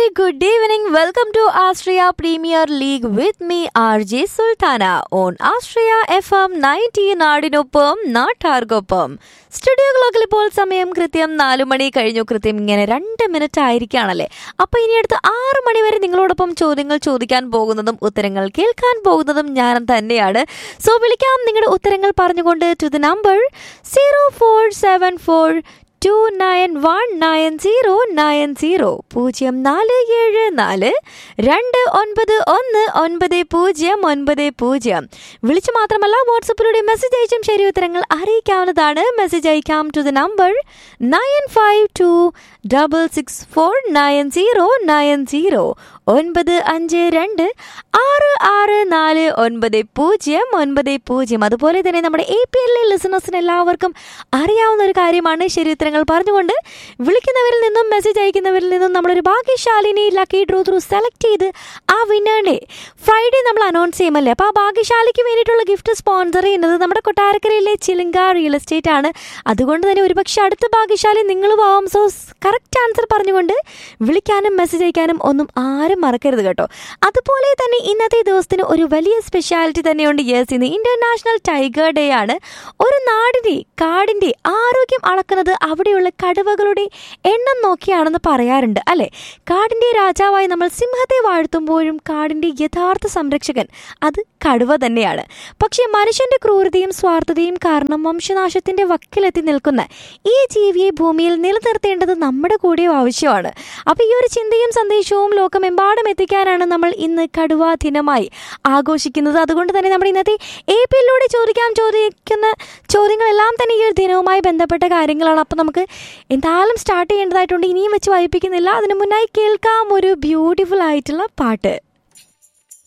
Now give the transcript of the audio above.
good evening. Welcome to Austria Premier League with me, RJ Sultana, on Austria FM 90 നാടിനൊപ്പം നാട്ടാർക്കൊപ്പം studio ക്ലോക്കിൽ ഇപ്പോൾ സമയം കൃത്യം നാലു മണി കഴിഞ്ഞു കൃത്യം ഇങ്ങനെ രണ്ട് മിനിറ്റ് ആയിരിക്കുകയാണല്ലേ അപ്പൊ ഇനി അടുത്ത ആറ് മണി വരെ നിങ്ങളോടൊപ്പം ചോദ്യങ്ങൾ ചോദിക്കാൻ പോകുന്നതും ഉത്തരങ്ങൾ കേൾക്കാൻ പോകുന്നതും ഞാൻ തന്നെയാണ് സോ വിളിക്കാം നിങ്ങളുടെ ഉത്തരങ്ങൾ പറഞ്ഞുകൊണ്ട് to the number zero four seven four two nine one nine zero nine zero പൂജ്യം നാല് ഏഴ് നാല് രണ്ട് ഒൻപത് ഒന്ന് ഒൻപത് പൂജ്യം ഒൻപത് പൂജ്യം വിളിച്ചു മാത്രമല്ല വാട്സപ്പിലൂടെ മെസ്സേജ് അയച്ചും ശരി ഉത്തരങ്ങൾ അറിയിക്കാവുന്നതാണ് മെസ്സേജ് അയക്കാം to the number nine five two double six four nine zero nine zero ഒൻപത് അഞ്ച് രണ്ട് ആറ് ആറ് നാല് ഒൻപത് പൂജ്യം ഒൻപത് പൂജ്യം അതുപോലെ തന്നെ നമ്മുടെ എ പി എല്ലിലെ ലിസണേഴ്സിന് എല്ലാവർക്കും അറിയാവുന്ന ഒരു കാര്യമാണ് ശരി ഉത്തരങ്ങൾ പറഞ്ഞുകൊണ്ട് വിളിക്കുന്നവരിൽ നിന്നും മെസ്സേജ് അയക്കുന്നവരിൽ നിന്നും നമ്മളൊരു ഭാഗ്യശാലിനി ലക്കി ഡ്രോ ത്രൂ സെലക്ട് ചെയ്ത് ആ വിന്നറിനെ ഫ്രൈഡേ നമ്മൾ അനൗൺസ് ചെയ്യുമല്ലേ അപ്പോൾ ആ ഭാഗ്യശാലിക്ക് വേണ്ടിയിട്ടുള്ള ഗിഫ്റ്റ് സ്പോൺസർ ചെയ്യുന്നത് നമ്മുടെ കൊട്ടാരക്കരയിലെ ചിലിങ്ക റിയൽ എസ്റ്റേറ്റ് ആണ് അതുകൊണ്ട് തന്നെ ഒരുപക്ഷെ അടുത്ത ഭാഗ്യശാലി നിങ്ങളും ആവാം സോ കറക്റ്റ് ആൻസർ പറഞ്ഞുകൊണ്ട് വിളിക്കാനും മെസ്സേജ് അയക്കാനും ഒന്നും ആരും മറക്കരുത് കേട്ടോ അതുപോലെ തന്നെ ഇന്നത്തെ ദിവസത്തിന് ഒരു വലിയ സ്പെഷ്യാലിറ്റി തന്നെയുണ്ട് യെസ് ഇന്ന് ഇന്റർനാഷണൽ ടൈഗർ ഡേ ആണ് ഒരു നാടിന്റെ കാടിന്റെ ആരോഗ്യം അളക്കുന്നത് അവിടെയുള്ള കടുവകളുടെ എണ്ണം നോക്കിയാണെന്ന് പറയാറുണ്ട് അല്ലെ കാടിന്റെ രാജാവായി നമ്മൾ സിംഹത്തെ വാഴ്ത്തുമ്പോഴും കാടിന്റെ യഥാർത്ഥ സംരക്ഷകൻ അത് കടുവ തന്നെയാണ് പക്ഷേ മനുഷ്യന്റെ ക്രൂരതയും സ്വാർത്ഥതയും കാരണം വംശനാശത്തിന്റെ വക്കിലെത്തി നിൽക്കുന്ന ഈ ജീവിയെ ഭൂമിയിൽ നിലനിർത്തേണ്ടത് നമ്മുടെ കൂടിയ ആവശ്യമാണ് അപ്പോൾ ഈ ഒരു ചിന്തയും സന്ദേശവും ലോകമെമ്പാടും എത്തിക്കാനാണ് നമ്മൾ ഇന്ന് കടുവ ദിനമായി ആഘോഷിക്കുന്നത് അതുകൊണ്ട് തന്നെ നമ്മുടെ ഇന്നത്തെ എ പി എല്ലിലൂടെ ചോദിക്കാൻ ചോദിക്കുന്ന ചോദ്യങ്ങളെല്ലാം തന്നെ ഈ ഒരു ദിനവുമായി ബന്ധപ്പെട്ട കാര്യങ്ങളാണ് അപ്പോൾ നമുക്ക് എന്തായാലും സ്റ്റാർട്ട് ചെയ്യേണ്ടതായിട്ടുണ്ട് ഇനിയും വെച്ച് വായിപ്പിക്കുന്നില്ല അതിനു മുന്നായി കേൾക്കാം ഒരു ബ്യൂട്ടിഫുൾ ആയിട്ടുള്ള പാട്ട്